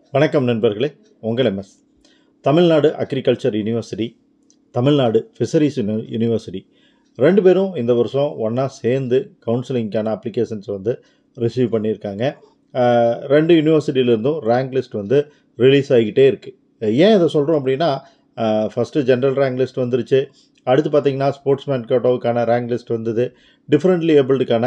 வணக்கம் நண்பர்களே உங்கள் MS Tamil Nadu agriculture university Tamil Nadu fisheries university ரெண்டு பேரும் இந்த வருஷம் ஒன்றா சேர்ந்து கவுன்சிலிங்க்கான அப்ளிகேஷன்ஸ் வந்து ரிசீவ் பண்ணியிருக்காங்க அஹ், ரெண்டு யூனிவர்சிட்டியிலேருந்தும் ரேங்க் லிஸ்ட் வந்து ரிலீஸ் ஆகிக்கிட்டே இருக்குது ஏன் இதை சொல்கிறோம் அப்படின்னா ஃபஸ்ட்டு ஜென்ரல் ரேங்க் லிஸ்ட் வந்துருச்சு அடுத்து பார்த்தீங்கன்னா ஸ்போர்ட்ஸ்மேன் கோட்டோவுக்கான ரேங்க் லிஸ்ட் வந்தது டிஃப்ரெண்ட்லி ஏபிள்டுக்கான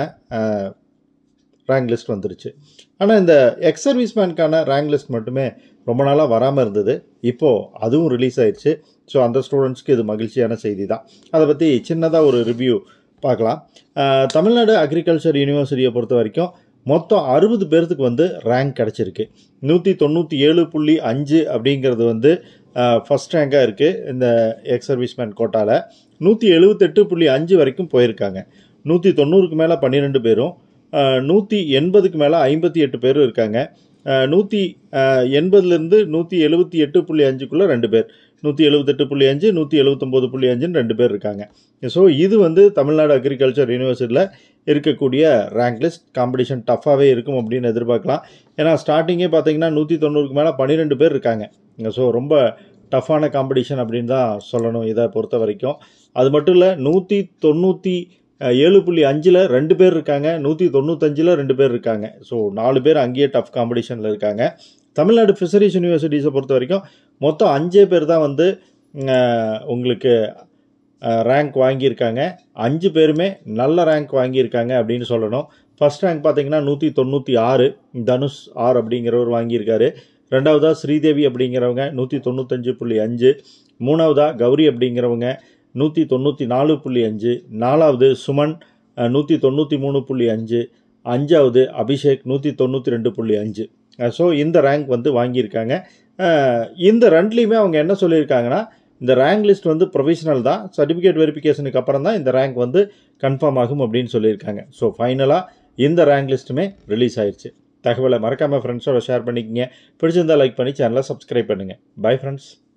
ரேங்க் லிஸ்ட் வந்துருச்சு ஆனால் இந்த எக்ஸ் சர்வீஸ்மேனுக்கான ரேங்க் லிஸ்ட் மட்டுமே ரொம்ப நாளாக வராமல் இருந்தது இப்போது அதுவும் ரிலீஸ் ஆயிடுச்சு ஸோ அந்த ஸ்டூடெண்ட்ஸ்க்கு இது மகிழ்ச்சியான செய்தி தான் அதை பற்றி சின்னதாக ஒரு ரிவ்யூ பார்க்கலாம் அஹ், தமிழ்நாடு அக்ரிகல்ச்சர் யூனிவர்சிட்டியை பொறுத்த வரைக்கும் மொத்தம் அறுபது பேர்த்துக்கு வந்து ரேங்க் கிடச்சிருக்கு நூற்றி தொண்ணூற்றி ஏழு புள்ளி அஞ்சு அப்படிங்கிறது வந்து ஃபஸ்ட் ரேங்காக இருக்குது இந்த எக்ஸ் சர்வீஸ்மேன் கோட்டாவில் நூற்றி எழுபத்தெட்டு புள்ளி அஞ்சு வரைக்கும் போயிருக்காங்க நூற்றி தொண்ணூறுக்கு மேலே பன்னிரெண்டு பேரும் நூற்றி எண்பதுக்கு மேலே ஐம்பத்தி எட்டு பேரும் இருக்காங்க நூற்றி எண்பதுலேருந்து நூற்றி எழுபத்தி எட்டு புள்ளி அஞ்சுக்குள்ளே ரெண்டு பேர் நூற்றி எழுபத்தெட்டு புள்ளி அஞ்சு நூற்றி எழுபத்தொம்போது புள்ளி அஞ்சுன்னு ரெண்டு பேர் இருக்காங்க ஸோ இது வந்து தமிழ்நாடு அக்ரிகல்ச்சர் யூனிவர்சிட்டியில் இருக்கக்கூடிய ரேங்க் லிஸ்ட் காம்படிஷன் டஃப்பாகவே இருக்கும் அப்படின்னு எதிர்பார்க்கலாம் ஏன்னா ஸ்டார்டிங்கே பார்த்தீங்கன்னா நூற்றி தொண்ணூறுக்கு மேலே பன்னிரெண்டு பேர் இருக்காங்க ஸோ ரொம்ப டஃப்பான காம்படிஷன் அப்படின்னு தான் சொல்லணும் இதை பொறுத்த வரைக்கும் அது மட்டும் இல்லை நூற்றி தொண்ணூற்றி ஏழு புள்ளி அஞ்சில் ரெண்டு பேர் இருக்காங்க நூற்றி தொண்ணூத்தஞ்சில் ரெண்டு பேர் இருக்காங்க ஸோ நாலு பேர் அங்கேயே டஃப் காம்படிஷனில் இருக்காங்க தமிழ்நாடு ஃபிஷரிஸ் யூனிவர்சிட்டிஸை பொறுத்த வரைக்கும் மொத்தம் அஞ்சே பேர் தான் வந்து அஹ், உங்களுக்கு ரேங்க் வாங்கியிருக்காங்க அஞ்சு பேருமே நல்ல ரேங்க் வாங்கியிருக்காங்க அப்படின்னு சொல்லணும் ஃபர்ஸ்ட் ரேங்க் பார்த்தீங்கன்னா நூற்றி தொண்ணூற்றி ஆறு தனுஷ் ஆர் அப்படிங்கிறவர் வாங்கியிருக்காரு ரெண்டாவதா ஸ்ரீதேவி அப்படிங்கிறவங்க நூற்றி தொண்ணூத்தஞ்சு புள்ளி அஞ்சு மூணாவதா கௌரி அப்படிங்கிறவங்க நூற்றி தொண்ணூற்றி நாலு புள்ளி அஞ்சு நாலாவது சுமன் நூற்றி தொண்ணூற்றி மூணு புள்ளி அஞ்சு அஞ்சாவது அபிஷேக் நூற்றி தொண்ணூற்றி ரெண்டு புள்ளி அஞ்சு ஸோ இந்த ரேங்க் வந்து வாங்கியிருக்காங்க அஹ், இந்த ரெண்டுலேயுமே அவங்க என்ன சொல்லியிருக்காங்கன்னா இந்த ரேங்க் லிஸ்ட் வந்து ப்ரொஃபஷனல் தான் சர்டிஃபிகேட் வெரிஃபிகேஷனுக்கு அப்புறம் தான் இந்த ரேங்க் வந்து கன்ஃபார்ம் ஆகும் அப்படின்னு சொல்லியிருக்காங்க ஸோ ஃபைனலாக இந்த ரேங்க் லிஸ்ட்டுமே ரிலீஸ் ஆயிடுச்சு தகவலை மறக்காமல் ஃப்ரெண்ட்ஸோட ஷேர் பண்ணிக்கங்க பிடிச்சிருந்தா லைக் பண்ணி சேனலை சப்ஸ்கிரைப் பண்ணுங்கள் பை ஃப்ரெண்ட்ஸ்